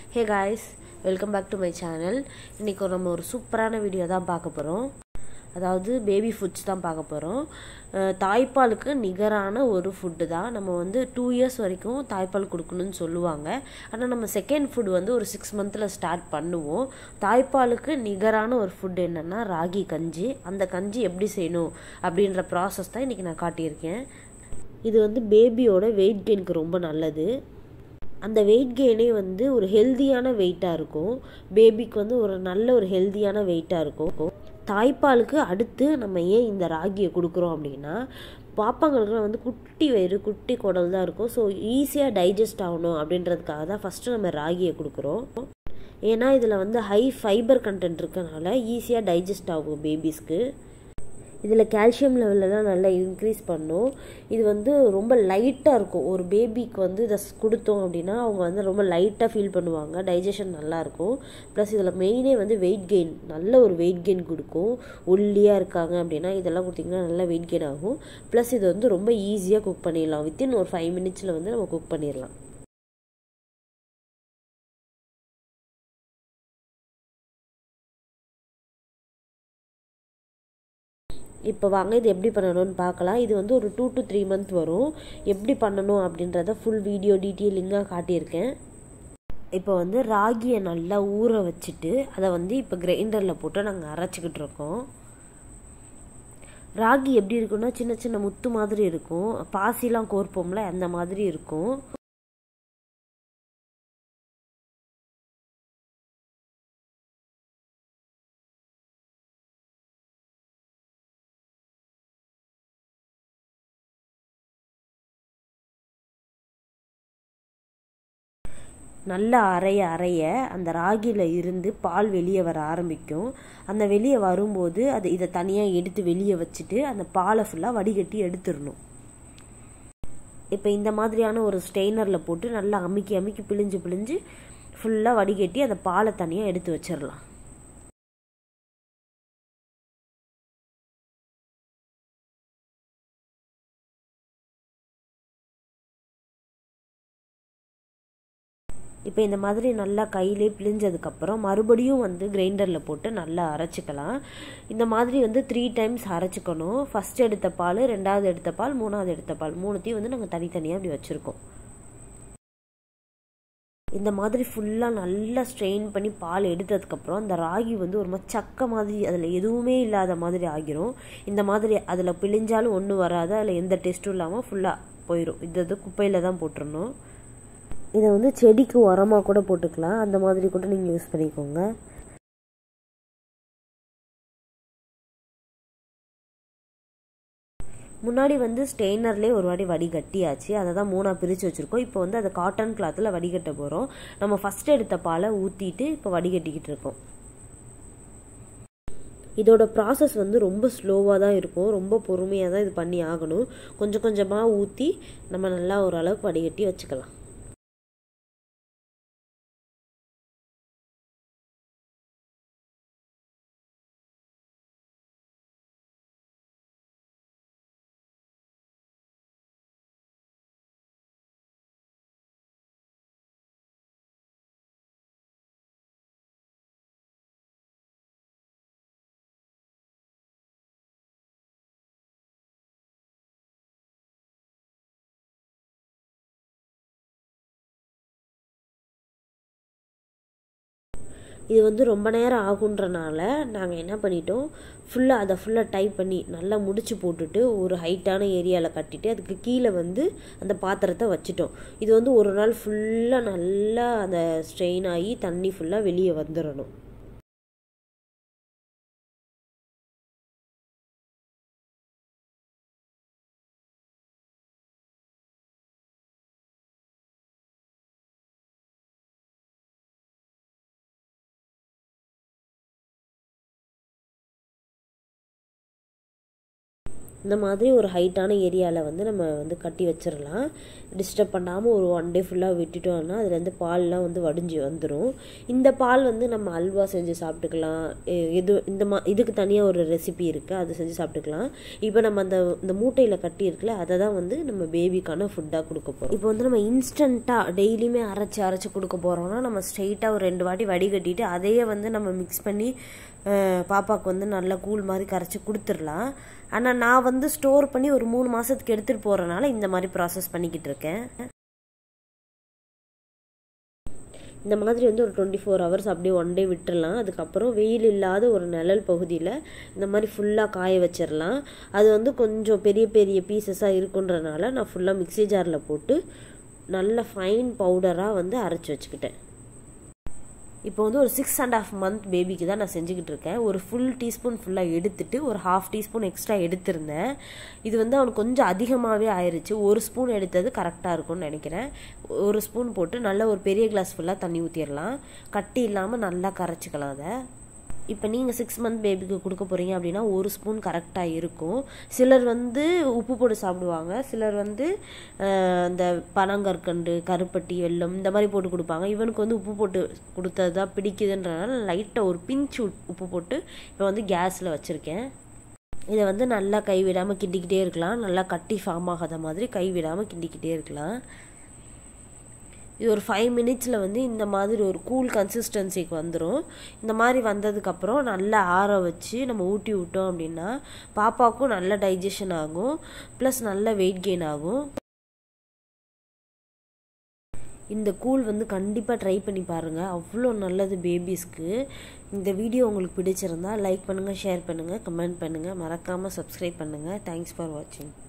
hey guys welcome back to my channel இன்றைக்கி நம்ம ஒரு சூப்பரான வீடியோ தான் பார்க்க போகிறோம் அதாவது பேபி ஃபுட்ஸ் தான் பார்க்க போகிறோம் தாய்ப்பாலுக்கு நிகரான ஒரு ஃபுட்டு தான் நம்ம வந்து டூ இயர்ஸ் வரைக்கும் தாய்ப்பால் கொடுக்கணும்னு சொல்லுவாங்க ஆனால் நம்ம செகண்ட் ஃபுட் வந்து ஒரு சிக்ஸ் மந்தில் ஸ்டார்ட் பண்ணுவோம் தாய்ப்பாலுக்கு நிகரான ஒரு ஃபுட் என்னென்னா ராகி கஞ்சி அந்த கஞ்சி எப்படி செய்யணும் அப்படின்ற ப்ராசஸ் தான் இன்றைக்கி நான் காட்டியிருக்கேன் இது வந்து பேபியோட வெயிட் கெயினுக்கு ரொம்ப நல்லது அந்த வெயிட் கெயினே வந்து ஒரு ஹெல்தியான வெயிட்டாக இருக்கும் பேபிக்கு வந்து ஒரு நல்ல ஒரு ஹெல்தியான வெயிட்டாக இருக்கும் தாய்ப்பாலுக்கு அடுத்து நம்ம ஏன் இந்த ராகியை கொடுக்குறோம் அப்படின்னா பாப்பாங்களுக்குலாம் வந்து குட்டி வயிறு குட்டி குடல் தான் இருக்கும் ஸோ ஈஸியாக டைஜஸ்ட் ஆகணும் அப்படின்றதுக்காக தான் ஃபஸ்ட்டு நம்ம ராகியை கொடுக்குறோம் ஏன்னா இதில் வந்து ஹை ஃபைபர் கண்டென்ட் இருக்கனால ஈஸியாக டைஜஸ்ட் ஆகும் பேபிஸ்க்கு இதில் கால்சியம் லெவலெல்லாம் நல்லா இன்க்ரீஸ் பண்ணும் இது வந்து ரொம்ப லைட்டாக இருக்கும் ஒரு பேபிக்கு வந்து இதை கொடுத்தோம் அப்படின்னா அவங்க வந்து ரொம்ப லைட்டாக ஃபீல் பண்ணுவாங்க டைஜஷன் நல்லாயிருக்கும் ப்ளஸ் இதில் மெயினே வந்து வெயிட் கெயின் நல்ல ஒரு வெயிட் கெயின் கொடுக்கும் ஒல்லியாக இருக்காங்க அப்படின்னா இதெல்லாம் கொடுத்திங்கன்னா நல்லா வெயிட் கெயின் ஆகும் ப்ளஸ் இது வந்து ரொம்ப ஈஸியாக குக் பண்ணிடலாம் வித்தின் ஒரு ஃபைவ் மினிட்ஸில் வந்து நம்ம குக் பண்ணிடலாம் இப்போ வாங்க இது எப்படி பண்ணணும்னு பார்க்கலாம் இது வந்து ஒரு டூ டு த்ரீ மந்த் வரும் எப்படி பண்ணணும் அப்படின்றத ஃபுல் வீடியோ டீட்டெயிலிங்காக காட்டியிருக்கேன் இப்போ வந்து ராகியை நல்லா ஊற வச்சுட்டு அதை வந்து இப்போ கிரைண்டரில் போட்டு நாங்கள் அரைச்சிக்கிட்டு இருக்கோம் ராகி எப்படி இருக்குன்னா சின்ன சின்ன முத்து மாதிரி இருக்கும் பாசிலாம் கோர்ப்போம்ல அந்த மாதிரி இருக்கும் நல்லா அரைய அரைய அந்த ராகியில் இருந்து பால் வெளியே வர ஆரம்பிக்கும் அந்த வெளியே வரும்போது அது இதை தனியாக எடுத்து வெளியே வச்சுட்டு அந்த பாலை ஃபுல்லாக வடிகட்டி எடுத்துடணும் இப்போ இந்த மாதிரியான ஒரு ஸ்டெய்னரில் போட்டு நல்லா அமுக்கி அமுக்கி பிழிஞ்சு பிழிஞ்சு ஃபுல்லாக வடிகட்டி அந்த பாலை தனியாக எடுத்து வச்சிடலாம் இப்போ இந்த மாதிரி நல்லா கையிலே பிழிஞ்சதுக்கப்புறம் மறுபடியும் வந்து கிரைண்டரில் போட்டு நல்லா அரைச்சிக்கலாம் இந்த மாதிரி வந்து த்ரீ டைம்ஸ் அரைச்சிக்கணும் ஃபஸ்ட் எடுத்த பால் ரெண்டாவது எடுத்த பால் மூணாவது எடுத்த பால் மூணுத்தையும் வந்து நாங்கள் தனித்தனியாக அப்படி வச்சுருக்கோம் இந்த மாதிரி ஃபுல்லாக நல்லா ஸ்ட்ரெயின் பண்ணி பால் எடுத்ததுக்கப்புறம் அந்த ராகி வந்து ஒரு மாதிரி சக்க மாதிரி அதில் எதுவுமே இல்லாத மாதிரி ஆகிரும் இந்த மாதிரி அதில் பிழிஞ்சாலும் ஒன்றும் வராது அதில் எந்த டெஸ்ட்டும் இல்லாமல் ஃபுல்லாக போயிடும் இது இது குப்பையில் தான் போட்டுருணும் இதை வந்து செடிக்கு உரமாக கூட போட்டுக்கலாம் அந்த மாதிரி கூட நீங்கள் யூஸ் பண்ணிக்கோங்க முன்னாடி வந்து ஸ்டெய்னர்லேயே ஒரு வாட்டி வடிகட்டியாச்சு அதை தான் மூணாக பிரித்து வச்சுருக்கோம் இப்போ வந்து அதை காட்டன் கிளாத்தில் வடிகட்ட போகிறோம் நம்ம ஃபஸ்ட் எடுத்த பாலை ஊற்றிட்டு இப்போ வடிகட்டிக்கிட்டு இருக்கோம் இதோட ப்ராசஸ் வந்து ரொம்ப ஸ்லோவாக தான் இருக்கும் ரொம்ப பொறுமையாக தான் இது பண்ணி ஆகணும் கொஞ்சம் கொஞ்சமாக ஊற்றி நம்ம நல்லா ஓரளவுக்கு வடிகட்டி வச்சுக்கலாம் இது வந்து ரொம்ப நேரம் ஆகுன்றனால நாங்கள் என்ன பண்ணிட்டோம் ஃபுல்லாக அதை ஃபுல்லாக டைப் பண்ணி நல்லா முடிச்சு போட்டுட்டு ஒரு ஹைட்டான ஏரியாவில் கட்டிட்டு அதுக்கு கீழே வந்து அந்த பாத்திரத்தை வச்சுட்டோம் இது வந்து ஒரு நாள் ஃபுல்லாக நல்லா அந்த ஸ்ட்ரெயின் ஆகி தண்ணி ஃபுல்லாக வெளியே வந்துடணும் இந்த மாதிரி ஒரு ஹைட்டான ஏரியாவில் வந்து நம்ம வந்து கட்டி வச்சிடலாம் டிஸ்டர்ப் பண்ணாமல் ஒரு ஒன் டே ஃபுல்லாக விட்டுட்டோம்னா அதுலேருந்து பால்லாம் வந்து வடிஞ்சு வந்துடும் இந்த பால் வந்து நம்ம அல்வா செஞ்சு சாப்பிட்டுக்கலாம் எ- எது இந்த மா இதுக்கு தனியாக ஒரு ரெசிபி இருக்குது அது செஞ்சு சாப்பிட்டுக்கலாம் இப்போ நம்ம அந்த இந்த மூட்டையில் கட்டி இருக்குல்ல அதை தான் வந்து நம்ம பேபிக்கான ஃபுட்டாக கொடுக்க போகிறோம் இப்போ வந்து நம்ம இன்ஸ்டண்ட்டாக டெய்லியுமே அரைச்சி அரைச்சி கொடுக்க போகிறோம்னா நம்ம ஸ்ட்ரெயிட்டாக ஒரு ரெண்டு வாட்டி வடிகட்டிட்டு அதையே வந்து நம்ம மிக்ஸ் பண்ணி அஹ், பாப்பாவுக்கு வந்து நல்லா கூழ் மாதிரி கரைச்சி கொடுத்துடலாம் ஆனால் நான் வந்து ஸ்டோர் பண்ணி ஒரு மூணு மாதத்துக்கு எடுத்துகிட்டு போகிறனால இந்த மாதிரி ப்ராசஸ் பண்ணிக்கிட்டு இருக்கேன் இந்த மாதிரி வந்து ஒரு டுவெண்ட்டி ஃபோர் ஹவர்ஸ் அப்படியே ஒன் டே விட்டுறலாம் அதுக்கப்புறம் வெயில் இல்லாத ஒரு நிழல் பகுதியில் இந்த மாதிரி ஃபுல்லாக காய வச்சிடலாம் அது வந்து கொஞ்சம் பெரிய பெரிய பீசஸாக இருக்குன்றனால நான் ஃபுல்லாக மிக்ஸி ஜாரில் போட்டு நல்ல ஃபைன் பவுடராக வந்து அரைச்சி வச்சுக்கிட்டேன் இப்போ வந்து ஒரு சிக்ஸ் அண்ட் ஆஃப் மந்த் பேபிக்கு தான் நான் செஞ்சுக்கிட்டு இருக்கேன் ஒரு ஃபுல் டீஸ்பூன் ஃபுல்லாக எடுத்துட்டு ஒரு ஹாஃப் டீஸ்பூன் எக்ஸ்ட்ரா எடுத்திருந்தேன் இது வந்து அவனுக்கு கொஞ்சம் அதிகமாகவே ஆயிருச்சு ஒரு ஸ்பூன் எடுத்தது கரெக்டாக இருக்கும்னு நினைக்கிறேன் ஒரு ஸ்பூன் போட்டு நல்ல ஒரு பெரிய கிளாஸ் ஃபுல்லாக தண்ணி ஊற்றிடலாம் கட்டி இல்லாமல் நல்லா கரைச்சிக்கலாம் அதை இப்போ நீங்கள் சிக்ஸ் மந்த் பேபிக்கு கொடுக்க போகிறீங்க அப்படின்னா ஒரு ஸ்பூன் கரெக்டாக இருக்கும் சிலர் வந்து உப்பு போட்டு சாப்பிடுவாங்க சிலர் வந்து அஹ், அந்த பனங்கற்கண்டு கருப்பட்டி வெல்லம் இந்த மாதிரி போட்டு கொடுப்பாங்க இவனுக்கு வந்து உப்பு போட்டு கொடுத்தது தான் பிடிக்குதுன்றனால லைட்டாக ஒரு பிஞ்ச் உப்பு போட்டு இப்போ வந்து கேஸில் வச்சுருக்கேன் இதை வந்து நல்லா கைவிடாமல் கிண்டிக்கிட்டே இருக்கலாம் நல்லா கட்டி ஃபார்ம் ஆகாத மாதிரி கைவிடாமல் கிண்டிக்கிட்டே இருக்கலாம் இது ஒரு ஃபைவ் மினிட்ஸில் வந்து இந்த மாதிரி ஒரு கூல் கன்சிஸ்டன்சிக்கு வந்துடும் இந்த மாதிரி வந்ததுக்கப்புறம் நல்லா ஆற வச்சு நம்ம ஊட்டி விட்டோம் அப்படின்னா பாப்பாவுக்கும் நல்ல டைஜஷன் ஆகும் ப்ளஸ் நல்ல வெயிட் கெயின் ஆகும் இந்த கூழ் வந்து கண்டிப்பாக ட்ரை பண்ணி பாருங்கள் அவ்வளோ நல்லது பேபிஸ்க்கு இந்த வீடியோ உங்களுக்கு பிடிச்சிருந்தா லைக் பண்ணுங்கள் ஷேர் பண்ணுங்கள் கமெண்ட் பண்ணுங்கள் மறக்காமல் சப்ஸ்கிரைப் பண்ணுங்கள் தேங்க்ஸ் ஃபார் வாட்சிங்